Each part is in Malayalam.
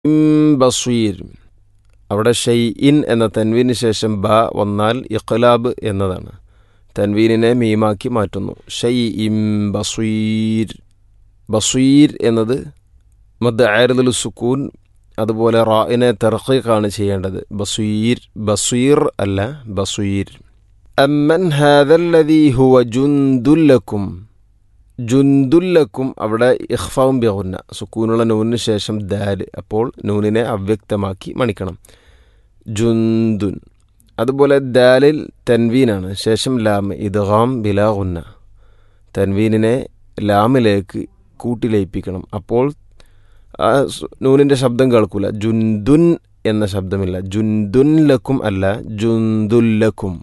ബസീർ അവിടെ ഷെയ് ഇൻ എന്ന തൻവീന് ശേഷം ബ വന്നാൽ ഇഖ്ലാബ് എന്നതാണ് തൻവീനിനെ മീമാക്കി മാറ്റുന്നു ഷെയ് ഇം ബസീർ ബസീർ എന്നത് മദ് ആരുദുൽ സുക്കൂൻ അതുപോലെ റായിനെ തെർഖീഖാണ് ചെയ്യേണ്ടത് ബസീർ ബസീർ അല്ല ബസീർ അമ്മൻ ഹാദല്ലദീ ഹുവ ജുന്ദുല്ലക്കും ജുന്ദുല്ലക്കും അവിടെ ഇഖ്ഫാവും ബിഹുന്ന സുക്കൂനുള്ള നൂനിന് ശേഷം ദാല് അപ്പോൾ നൂനിനെ അവ്യക്തമാക്കി മണിക്കണം ജുന്ദുൻ അതുപോലെ ദാലിൽ തൻവീനാണ് ശേഷം ലാം ഇദ്ഗാം ബിലാഹുന്ന തൻവീനിനെ ലാമിലേക്ക് കൂട്ടിലയിപ്പിക്കണം അപ്പോൾ ആ നൂനിൻ്റെ ശബ്ദം കേൾക്കൂല ജുന്ദുൻ എന്ന ശബ്ദമില്ല ജുന്ദുൻ ലക്കും അല്ല ജുന്ദുല്ലക്കും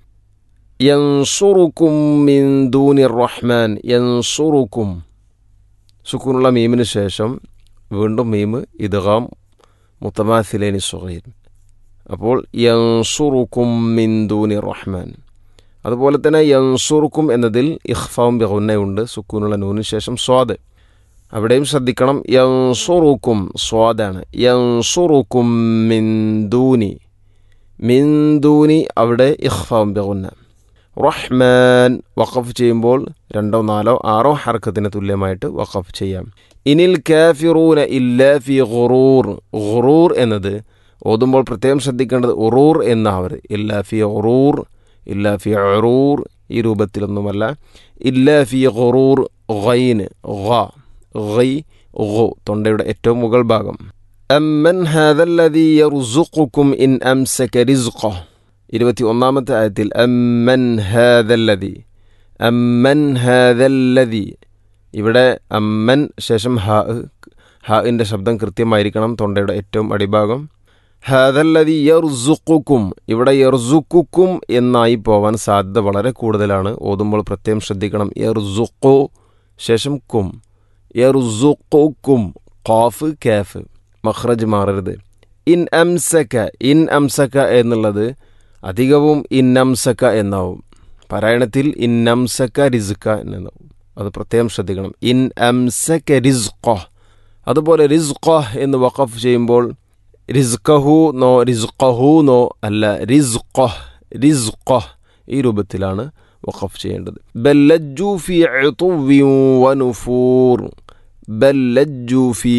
യൻസുറുക്കും മിൻ ദൂനി റഹ്മാൻ യൻസുറുക്കും സുക്കൂനുള്ള മീമിന് ശേഷം വീണ്ടും മീമ് ഇദ്ഗാം മുത്തമാസിലേനി സുഹൈർ അപ്പോൾ യൻസുറുക്കും മിൻ ദൂനി റഹ്മാൻ അതുപോലെ തന്നെ യൻസുറുക്കും എന്നതിൽ ഇഖ്ഫാവും ബഹുന്നയുണ്ട് സുക്കൂനുള്ള നൂനിന് ശേഷം സ്വാദ് അവിടെയും ശ്രദ്ധിക്കണം യൻസുറുക്കും സ്വാദാണ് യൻസുറുക്കും മിൻ ദൂനി മിൻ ദൂനി അവിടെ ഇഖ്ഫാവും ബഹുന്ന റഹ്മാൻ വഖഫ് ചെയ്യുമ്പോൾ രണ്ടോ നാലോ ആറോ ഹർക്കത്തിന് തുല്യമായിട്ട് വഖഫ് ചെയ്യാം ഇനിൽ കാഫിറൂന ഇല്ല ഫി ഖുറൂർ ഖുറൂർ എന്നത് ഓതുമ്പോൾ പ്രത്യേകം ശ്രദ്ധിക്കേണ്ടത് ഉറൂർ എന്നാവരുത് ഇല്ല ഫി ഉറൂർ ഇല്ല ഫി ഉറൂർ ഈ രൂപത്തിലൊന്നുമല്ല ഇല്ല ഫി ഖുറൂർ ഗൈന് ഗ ഗൈ ഗോ തൊണ്ടയുടെ ഏറ്റവും മുകൾ ഭാഗം അമ്മൻ ഹാദല്ലദീ യർസുഖുക്കും ഇൻ അംസക റിസ്ഖഹ് ഇരുപത്തി ഒന്നാമത്തെ ആയത്തിൽ അമ്മൻ ഹാദല്ലതി അമ്മൻ ഹാദല്ലതി ഇവിടെ അമ്മൻ ശേഷം ഹ ഹാഇൻ്റെ ശബ്ദം കൃത്യമായിരിക്കണം തൊണ്ടയുടെ ഏറ്റവും അടിഭാഗം ഹാദല്ലതി യർസുക്കും ഇവിടെ യർസുക്കും എന്നായി പോവാൻ സാധ്യത വളരെ കൂടുതലാണ് ഓതുമ്പോൾ പ്രത്യേകം ശ്രദ്ധിക്കണം യർസുക്കു ശേഷം കും യർസുക്കും ഖാഫ് കാഫ് മഖ്റജ് മാറരുത് ഇൻ അംസക ഇൻ അംസക എന്നുള്ളത് അധികവും ഇന്നംസക്ക എന്നാവും പാരായണത്തിൽ ഇന്നംസക്ക റിസ്ക്ക എന്നാവും അത് പ്രത്യേകം ശ്രദ്ധിക്കണം ഇൻ അംസക്ക റിസ്ഖ അതുപോലെ റിസ്ഖ എന്ന് വഖഫ് ചെയ്യുമ്പോൾ റിസ്ഖഹു നോ റിസ്ഖഹു നോ അല്ല റിസ്ഖ റിസ്ഖ ഈ രൂപത്തിലാണ് വഖഫ് ചെയ്യേണ്ടത് ബല്ലജ്ജു ഫി വനുഫൂർ ബല്ലജ്ജു ഫി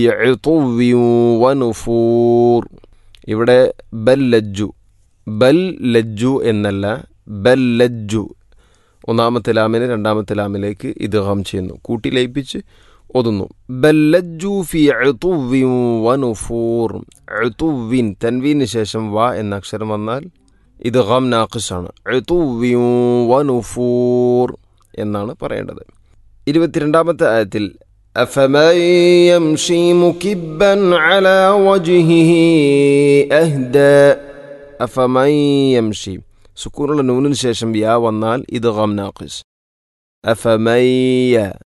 വനുഫൂർ ഇവിടെ ബല്ലജ്ജു ബൽ ലജ്ജു എന്നല്ല ബൽ ലജ്ജു ഒന്നാമത്തെ ലാമിനെ രണ്ടാമത്തെ ലാമിലേക്ക് ഇദ്ഗാം ചെയ്യുന്നു കൂട്ടി ലയിപ്പിച്ച് ഒതുന്നു ബല്ലജ്ജു ഫി അഴുത്തുവിൻ വനുഫൂർ അഴുത്തുവിൻ തൻവീന് ശേഷം വ എന്ന അക്ഷരം വന്നാൽ ഇദ്ഗാം നാഖിസാണ് അഴുത്തുവിൻ വനുഫൂർ എന്നാണ് പറയേണ്ടത് ഇരുപത്തിരണ്ടാമത്തെ ആയത്തിൽ أفمن يمشي مكبا على وجهه أهدى അഫമൈയംഷി സുക്കൂനുള്ള നൂനിന് ശേഷം യാ വന്നാൽ ഇത് ഗം നാഖിസ് അഫമയ്യ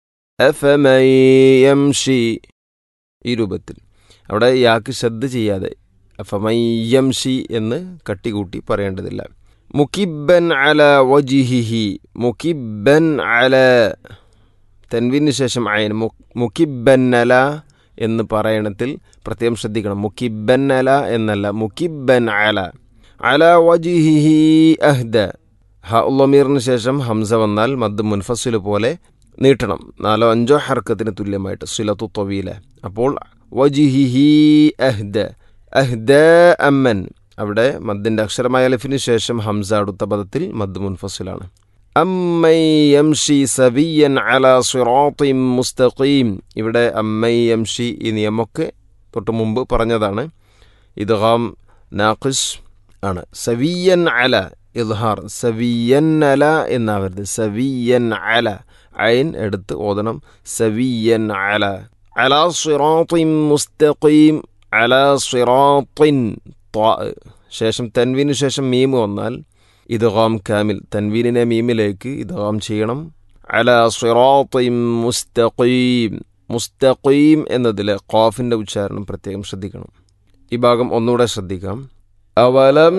അഫമയ്യംഷി ഈ രൂപത്തിൽ അവിടെ യാക്ക് ശ്രദ്ധ ചെയ്യാതെ അഫമയ്യംഷി എന്ന് കട്ടികൂട്ടി പറയേണ്ടതില്ല മുക്കിബൻ അല വജിഹിഹി മുക്കിബൻ അല തെൻവിന് ശേഷം അയൻ മുക്കിബൻ അല എന്ന് പറയണത്തിൽ പ്രത്യേകം ശ്രദ്ധിക്കണം മുക്കിബൻ അല എന്നല്ല മുക്കിബൻ അല അല വജിഹിഹി അഹ്ദ ഹ ഉള്ളമീറിന് ശേഷം ഹംസ വന്നാൽ മദ് മുൻഫസിൽ പോലെ നീട്ടണം നാലോ അഞ്ചോ ഹർക്കത്തിന് തുല്യമായിട്ട് സുലത്തു തൊവീല അപ്പോൾ വജിഹിഹി അഹ്ദ അഹ്ദ അമ്മൻ അവിടെ മദ്ദിൻ്റെ അക്ഷരമായ അലിഫിന് ശേഷം ഹംസ അടുത്ത പദത്തിൽ മദ് മുൻഫസിലാണ് അമ്മൈ യംഷി സവിയൻ അല സിറാത്തിം മുസ്തഖീം ഇവിടെ അമ്മൈ യംഷി ഈ നിയമമൊക്കെ തൊട്ട് മുമ്പ് പറഞ്ഞതാണ് ഇദ്ഗാം നാഖിസ് ആണ് സവിയൻ അല ഇദ്ഹാർ സവിയൻ അല എന്നാവരുത് സവിയൻ അല അയൻ എടുത്ത് ഓതണം സവിയൻ അല അല സിറാത്തിൻ മുസ്തഖീം അല സിറാത്തിൻ ശേഷം തൻവീന് ശേഷം മീം വന്നാൽ ഇദ്ഗാം കാമിൽ തൻവീനിനെ മീമിലേക്ക് ഇദ്ഗാം ചെയ്യണം അല സിറാത്തിൻ മുസ്തഖീം മുസ്തഖീം എന്നതിലെ ഖാഫിൻ്റെ ഉച്ചാരണം പ്രത്യേകം ശ്രദ്ധിക്കണം ഈ ഭാഗം ഒന്നുകൂടെ ശ്രദ്ധിക്കാം أولم